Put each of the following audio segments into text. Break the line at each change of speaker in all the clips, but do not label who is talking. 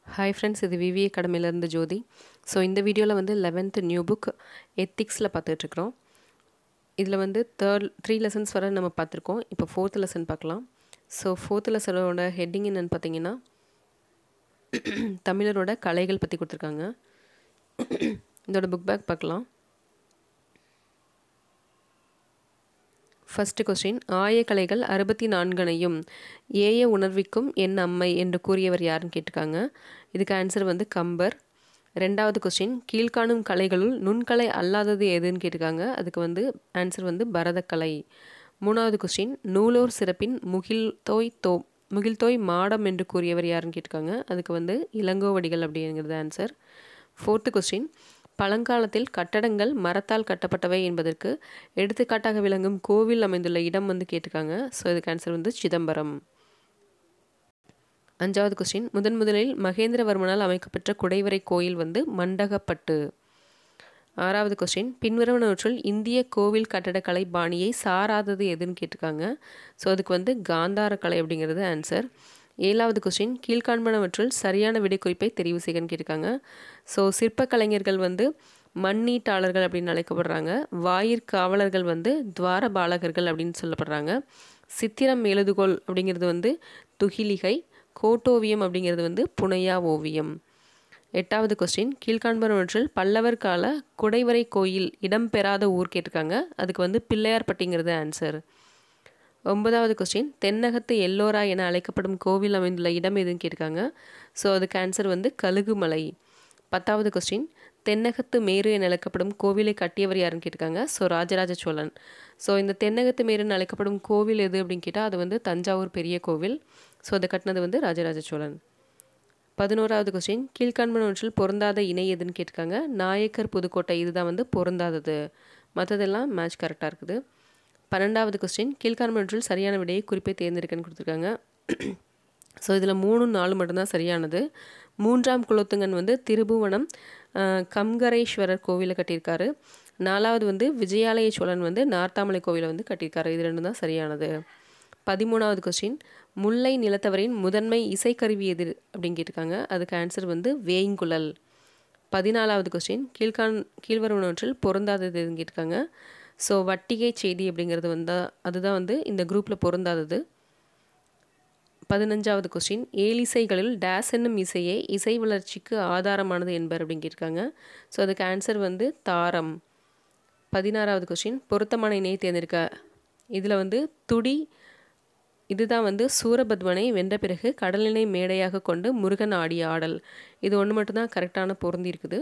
hi friends இது விவி அகாடமிலேருந்து ஜோதி so இந்த வீடியோவில் வந்து லெவன்த்து நியூ புக் எத்திக்ஸில் பார்த்துட்ருக்குறோம் இதில் வந்து தேர்ட் த்ரீ லெசன்ஸ் வரை நம்ம பார்த்துருக்கோம் இப்போ ஃபோர்த் லெசன் பார்க்கலாம் ஸோ ஃபோர்த் லெசனோட ஹெட்டிங் என்னென்னு பார்த்தீங்கன்னா தமிழரோட கலைகள் பற்றி கொடுத்துருக்காங்க இதோட புக் பேக் பார்க்கலாம் ஃபஸ்ட்டு கொஸ்டின் ஆயக்கலைகள் அறுபத்தி நான்கனையும் ஏய உணர்விக்கும் என் அம்மை என்று கூறியவர் யாருன்னு கேட்டிருக்காங்க இதுக்கு ஆன்சர் வந்து கம்பர் ரெண்டாவது கொஸ்டின் கீழ்காணும் கலைகளுள் நுண்கலை அல்லாதது எதுன்னு கேட்டிருக்காங்க அதுக்கு வந்து ஆன்சர் வந்து பரதக்கலை மூணாவது கொஸ்டின் நூலோர் சிறப்பின் முகில் தோய் தோ முகில்தோய் மாடம் என்று கூறியவர் யாருன்னு கேட்டிருக்காங்க அதுக்கு வந்து இளங்கோவடிகள் அப்படிங்கிறது ஆன்சர் ஃபோர்த்து கொஸ்டின் பழங்காலத்தில் கட்டடங்கள் மரத்தால் கட்டப்பட்டவை என்பதற்கு எடுத்துக்காட்டாக விளங்கும் கோவில் அமைந்துள்ள இடம் வந்து கேட்டிருக்காங்க ஸோ இதுக்கு ஆன்சர் வந்து சிதம்பரம் அஞ்சாவது கொஸ்டின் முதன் முதலில் மகேந்திரவர்மனால் அமைக்கப்பட்ட குடைவரை கோயில் வந்து மண்டகப்பட்டு ஆறாவது கொஸ்டின் பின்வருவனவற்றுள் இந்திய கோவில் கட்டடக்கலை பாணியை சாராதது எதுன்னு கேட்டிருக்காங்க ஸோ அதுக்கு வந்து காந்தார கலை அப்படிங்கிறது ஆன்சர் ஏழாவது கொஸ்டின் கீழ்காண்பனவற்றுள் சரியான விடைக்குறிப்பை தெரிவு செய்யன்னு கேட்டிருக்காங்க ஸோ சிற்பக்கலைஞர்கள் வந்து மண்ணீட்டாளர்கள் அப்படின்னு அழைக்கப்படுறாங்க வாயிற்காவலர்கள் வந்து துவார பாலகர்கள் அப்படின்னு சொல்லப்படுறாங்க சித்திரம் எழுதுகோள் அப்படிங்கிறது வந்து துகிலிகை கோட்டோவியம் அப்படிங்கிறது வந்து புனையா ஓவியம் எட்டாவது கொஸ்டின் கீழ்காண்பனவற்றில் பல்லவர் கால குடைவரை கோயில் இடம்பெறாத ஊர் கேட்டிருக்காங்க அதுக்கு வந்து பிள்ளையார்பட்டிங்கிறது ஆன்சர் ஒன்பதாவது கொஸ்டின் தென்னகத்து எல்லோரா என அழைக்கப்படும் கோவில் அமைந்துள்ள இடம் எதுன்னு கேட்டிருக்காங்க ஸோ அதுக்கு ஆன்சர் வந்து கழுகுமலை பத்தாவது கொஸ்டின் தென்னகத்து மேரு என அழைக்கப்படும் கோவிலை கட்டியவர் யாருன்னு கேட்டிருக்காங்க ஸோ ராஜராஜ சோழன் ஸோ இந்த தென்னகத்து மேருன்னு அழைக்கப்படும் கோவில் எது அப்படின்னு கேட்டால் அது வந்து தஞ்சாவூர் பெரிய கோவில் ஸோ அதை கட்டினது வந்து ராஜராஜ சோழன் பதினோராவது கொஸ்டின் கீழ்காண்பன் ஒன்றில் பொருந்தாத இணை எதுன்னு கேட்டிருக்காங்க நாயக்கர் புதுக்கோட்டை இதுதான் வந்து பொருந்தாதது மற்றதெல்லாம் மேட்ச் கரெக்டாக இருக்குது பன்னெண்டாவது கொஸ்டின் கீழ்காண்பனற்றில் சரியான விடையை குறிப்பை தேர்ந்தெடுக்கன்னு கொடுத்துருக்காங்க ஸோ இதில் மூணு நாலு மட்டும்தான் சரியானது மூன்றாம் குலோத்துங்கன் வந்து திருபுவனம் கம்கரேஸ்வரர் கோவிலை கட்டியிருக்காரு நாலாவது வந்து விஜயாலய சோழன் வந்து நார்த்தாமலை கோவிலை வந்து கட்டியிருக்காரு இது ரெண்டும் தான் சரியானது பதிமூணாவது கொஸ்டின் முல்லை நிலத்தவரின் முதன்மை இசைக்கருவி எது அப்படின்னு கேட்டிருக்காங்க அதுக்கு ஆன்சர் வந்து வேங்குழல் பதினாலாவது கொஸ்டின் கீழ்கான் கீழ்வருவனவற்றில் பொருந்தாதது எதுன்னு கேட்டிருக்காங்க ஸோ வட்டிகை செய்தி அப்படிங்கிறது வந்து அதுதான் வந்து இந்த குரூப்பில் பொருந்தாதது பதினஞ்சாவது கொஸ்டின் ஏலிசைகளில் டேஸ் என்னும் இசையே இசை வளர்ச்சிக்கு ஆதாரமானது என்பர் அப்படின்னு கேட்டிருக்காங்க ஸோ அதுக்கு ஆன்சர் வந்து தாரம் பதினாறாவது கொஸ்டின் பொருத்தமான இணையை தேர்ந்தெடுக்க இதில் வந்து துடி இதுதான் வந்து சூரபத்மனை வென்ற பிறகு கடலினை மேடையாக கொண்டு முருகன் ஆடிய ஆடல் இது ஒன்று மட்டும்தான் கரெக்டான பொருந்தி இருக்குது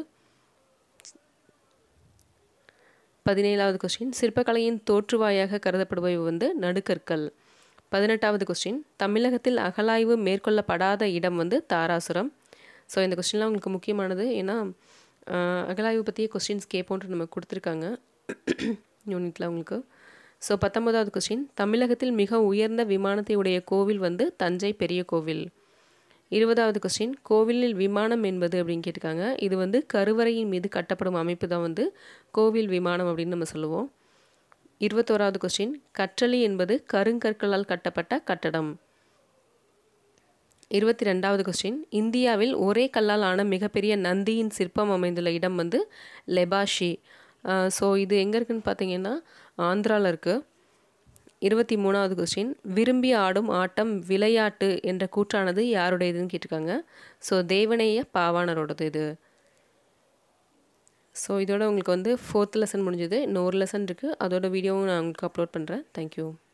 பதினேழாவது கொஸ்டின் சிற்பக்கலையின் தோற்றுவாயாக கருதப்படுபவை வந்து நடுக்கற்கள் பதினெட்டாவது கொஸ்டின் தமிழகத்தில் அகலாய்வு மேற்கொள்ளப்படாத இடம் வந்து தாராசுரம் ஸோ இந்த கொஸ்டின்லாம் உங்களுக்கு முக்கியமானது ஏன்னா அகலாய்வு பற்றிய கொஸ்டின்ஸ் கேட்போன்ட்டு நம்ம கொடுத்துருக்காங்க யூனிட்டில் உங்களுக்கு ஸோ பத்தொன்பதாவது கொஸ்டின் தமிழகத்தில் மிக உயர்ந்த விமானத்தை உடைய கோவில் வந்து தஞ்சை பெரிய கோவில் இருபதாவது கொஸ்டின் கோவிலில் விமானம் என்பது அப்படின்னு கேட்டிருக்காங்க இது வந்து கருவறையின் மீது கட்டப்படும் அமைப்பு தான் வந்து கோவில் விமானம் அப்படின்னு நம்ம சொல்லுவோம் இருபத்தோராவது கொஸ்டின் கற்றளி என்பது கருங்கற்களால் கட்டப்பட்ட கட்டடம் இருபத்தி ரெண்டாவது கொஸ்டின் இந்தியாவில் ஒரே கல்லால் ஆன மிகப்பெரிய நந்தியின் சிற்பம் அமைந்துள்ள இடம் வந்து லெபாஷி ஸோ இது எங்கே இருக்குன்னு பார்த்தீங்கன்னா ஆந்திராவில் இருக்குது இருபத்தி மூணாவது கொஸ்டின் விரும்பி ஆடும் ஆட்டம் விளையாட்டு என்ற கூற்றானது யாருடையதுன்னு கேட்டிருக்காங்க ஸோ தேவனேய பாவாணரோடது இது ஸோ இதோட உங்களுக்கு வந்து ஃபோர்த் லெசன் முடிஞ்சது இன்னொரு லெசன் இருக்குது அதோட வீடியோவும் நான் உங்களுக்கு அப்லோட் பண்ணுறேன் தேங்க்யூ